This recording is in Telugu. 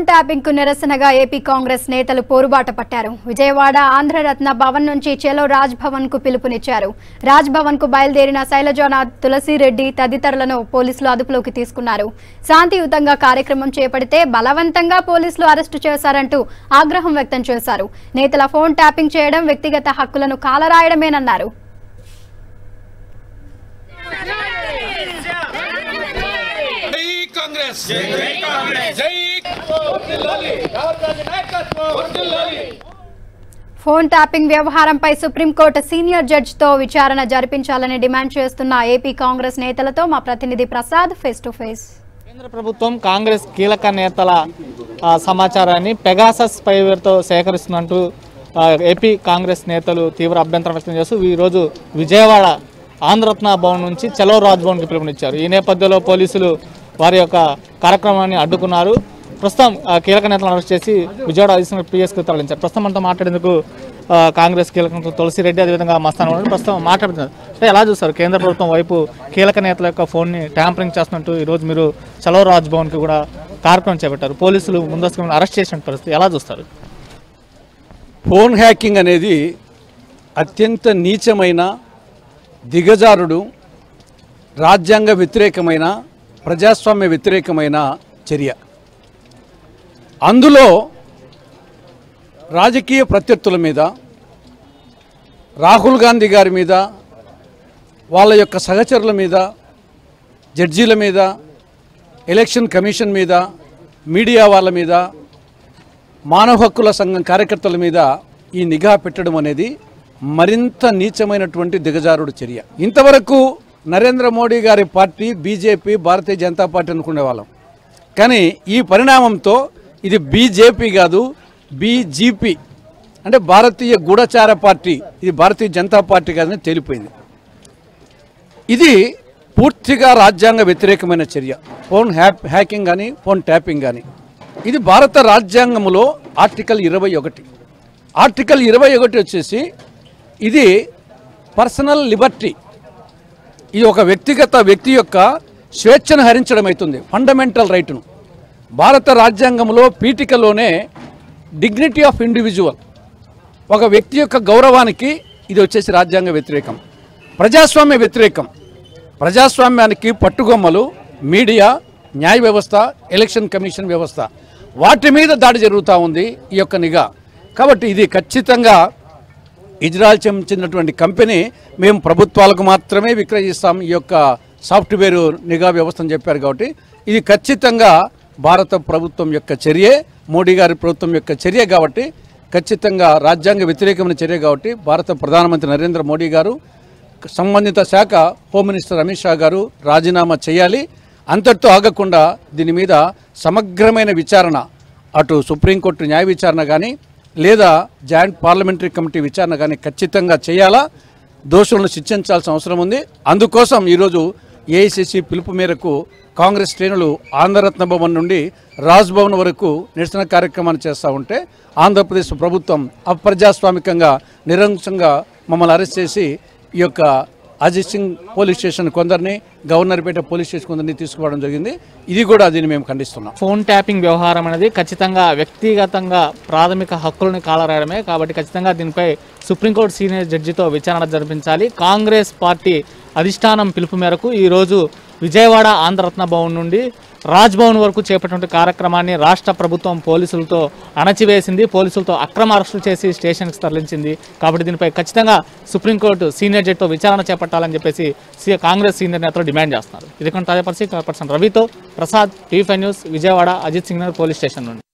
ట్యాపింగ్ కు నిరసనగా ఏపీ కాంగ్రెస్ నేతలు పోరుబాట పట్టారు విజయవాడ ఆంధ్రరత్న భవన్ నుంచి చెలో రాజ్ భవన్ కు పిలుపునిచ్చారు రాజ్ భవన్ కు బయలుదేరిన శైలజానాథ్ తులసిరెడ్డి తదితరులను పోలీసులు అదుపులోకి తీసుకున్నారు శాంతియుతంగా కార్యక్రమం చేపడితే బలవంతంగా పోలీసులు అరెస్టు చేశారంటూ ఆగ్రహం వ్యక్తం చేశారు నేతల ఫోన్ ట్యాపింగ్ చేయడం వ్యక్తిగత హక్కులను కాలరాయడమేనన్నారు జై కాంగ్రెస్ జై కాంగ్రెస్ జై వర్ధిల్లాలి రాహుల్ నాయకత్వం వర్ధిల్లాలి ఫోన్ ట్యాపింగ్ వ్యవహారంపై సుప్రీంకోర్టు సీనియర్ జడ్జితో విచారణ జరిపించాలని డిమాండ్ చేస్తున్న ఏపీ కాంగ్రెస్ నేతలతో మా ప్రతినిధి ప్రసాద్ ఫేస్ టు ఫేస్ కేంద్ర ప్రభుత్వం కాంగ్రెస్ కీలక నేతల ఆ, సమాచారాన్ని పెగాసస్ స్పైవేర్తో సేకరిస్తున్నట్టు ఆ, ఏపీ కాంగ్రెస్ నేతలు తీవ్ర అభ్యంతరం వ్యక్తం చేస్తూ ఈరోజు విజయవాడ ఆంధ్రరత్న భవన్ నుంచి చలో రాజ్ భవన్కి పిలుపునిచ్చారు ఈ నేపథ్యంలో పోలీసులు వారి యొక్క కార్యక్రమాన్ని అడ్డుకున్నారు ప్రస్తుతం ఆ, కీలక నేతలను అరెస్ట్ చేసి విజయవాడ అడిషనల్ పిఎస్కి తరలించారు ప్రస్తుతం మనతో మాట్లాడేందుకు ఆ, కాంగ్రెస్ కీలక నేతలు తులసిరెడ్డి అదేవిధంగా మస్తాన్ ఉన్నారు ప్రస్తుతం మాట్లాడుతున్నారు అంటే ఎలా చూస్తారు కేంద్ర ప్రభుత్వం వైపు కీలక నేతల యొక్క ఫోన్ని ట్యాంపరింగ్ చేస్తున్నట్టు ఈరోజు మీరు చలో రాజ్ భవన్కి కూడా కార్యక్రమం చేపట్టారు పోలీసులు ముందస్తుగా అరెస్ట్ చేసిన పరిస్థితి ఎలా చూస్తారు ఫోన్ హ్యాకింగ్ అనేది అత్యంత నీచమైన దిగజారుడు రాజ్యాంగ వ్యతిరేకమైన ప్రజాస్వామ్య వ్యతిరేకమైన చర్య అందులో రాజకీయ ప్రత్యర్థుల మీద రాహుల్ గాంధీ గారి మీద వాళ్ళ యొక్క సహచరుల మీద జడ్జీల మీద ఎలక్షన్ కమిషన్ మీద మీడియా వాళ్ళ మీద మానవ హక్కుల సంఘం కార్యకర్తల మీద ఈ నిఘా పెట్టడం అనేది మరింత నీచమైనటువంటి దిగజారుడు చర్య ఇంతవరకు నరేంద్ర మోడీ గారి party BJP Bharatiya Janata party అనుకునే వాళ్ళం కానీ ఈ పరిణామంతో ఇది బీజేపీ కాదు బీజీపీ అంటే భారతీయ గూఢచార పార్టీ ఇది భారతీయ జనతా పార్టీ కాదని తేలిపోయింది ఇది పూర్తిగా రాజ్యాంగ వ్యతిరేకమైన చర్య ఫోన్ హ్యాప్ హ్యాకింగ్ కానీ ఫోన్ ట్యాపింగ్ కానీ ఇది భారత రాజ్యాంగంలో ఆర్టికల్ ఇరవై ఒకటి ఆర్టికల్ ఇరవై ఒకటి వచ్చేసి ఇది పర్సనల్ లిబర్టీ ఇది ఒక వ్యక్తిగత వ్యక్తి యొక్క స్వేచ్ఛను హరించడం అవుతుంది ఫండమెంటల్ రైట్ను భారత రాజ్యాంగంలో పీఠికలోనే డిగ్నిటీ ఆఫ్ ఇండివిజువల్ ఒక వ్యక్తి యొక్క గౌరవానికి ఇది వచ్చేసి రాజ్యాంగ వ్యతిరేకం ప్రజాస్వామ్య వ్యతిరేకం ప్రజాస్వామ్యానికి పట్టుగొమ్మలు మీడియా న్యాయ వ్యవస్థ ఎలక్షన్ కమిషన్ వ్యవస్థ వాటి మీద దాడి జరుగుతూ ఉంది ఈ యొక్క నిఘా కాబట్టి ఇది ఖచ్చితంగా ఇజ్రాయల్ చెందినటువంటి కంపెనీ మేము ప్రభుత్వాలకు మాత్రమే విక్రయిస్తాం ఈ యొక్క సాఫ్ట్వేర్ నిఘా వ్యవస్థను చెప్పారు కాబట్టి ఇది ఖచ్చితంగా భారత ప్రభుత్వం యొక్క చర్యే మోడీ గారి ప్రభుత్వం యొక్క చర్య కాబట్టి ఖచ్చితంగా రాజ్యాంగ వ్యతిరేకమైన చర్య కాబట్టి భారత ప్రధానమంత్రి నరేంద్ర మోడీ గారు సంబంధిత శాఖ హోమ్ మినిస్టర్ అమిత్ షా గారు రాజీనామా చేయాలి అంతటితో ఆగకుండా దీని మీద సమగ్రమైన విచారణ అటు సుప్రీంకోర్టు న్యాయ విచారణ కానీ లేదా జాయింట్ పార్లమెంటరీ కమిటీ విచారణ కానీ ఖచ్చితంగా చేయాలా దోషులను శిక్షించాల్సిన అవసరం ఉంది అందుకోసం ఈరోజు ఏఐసిసి పిలుపు మేరకు కాంగ్రెస్ శ్రేణులు ఆంధ్రరత్న భవన్ నుండి రాజ్ భవన్ వరకు నిరసన కార్యక్రమాన్ని చేస్తూ ఉంటే ఆంధ్రప్రదేశ్ ప్రభుత్వం అప్రజాస్వామికంగా నిరంకుశంగా మమ్మల్ని అరెస్ట్ చేసి ఈ యొక్క అజిత్ సింగ్ పోలీస్ స్టేషన్ కొందరిని గవర్నర్పేట పోలీస్ స్టేషన్ కొందరిని తీసుకుపోవడం జరిగింది ఇది కూడా దీన్ని మేము ఖండిస్తున్నాం ఫోన్ ట్యాపింగ్ వ్యవహారం అనేది ఖచ్చితంగా వ్యక్తిగతంగా ప్రాథమిక హక్కులను కాలరాయడమే కాబట్టి ఖచ్చితంగా దీనిపై సుప్రీంకోర్టు సీనియర్ జడ్జితో విచారణ జరిపించాలి కాంగ్రెస్ పార్టీ అధిష్టానం పిలుపు మేరకు ఈరోజు విజయవాడ ఆంధ్రరత్న భవన్ నుండి రాజ్ భవన్ వరకు చేపట్టిన కార్యక్రమాన్ని రాష్ట్ర ప్రభుత్వం పోలీసులతో అణచివేసింది పోలీసులతో అక్రమ అరెస్టులు చేసి స్టేషన్కి తరలించింది కాబట్టి దీనిపై ఖచ్చితంగా సుప్రీంకోర్టు సీనియర్ జడ్జితో విచారణ చేపట్టాలని చెప్పేసి సి- కాంగ్రెస్ సీనియర్ నేతలు డిమాండ్ చేస్తున్నారు ఇది తాజా పరిస్థితి పర్సన్ రవితో Prasad TV five news Vijayawada Ajit Singh Nagar police station నుండి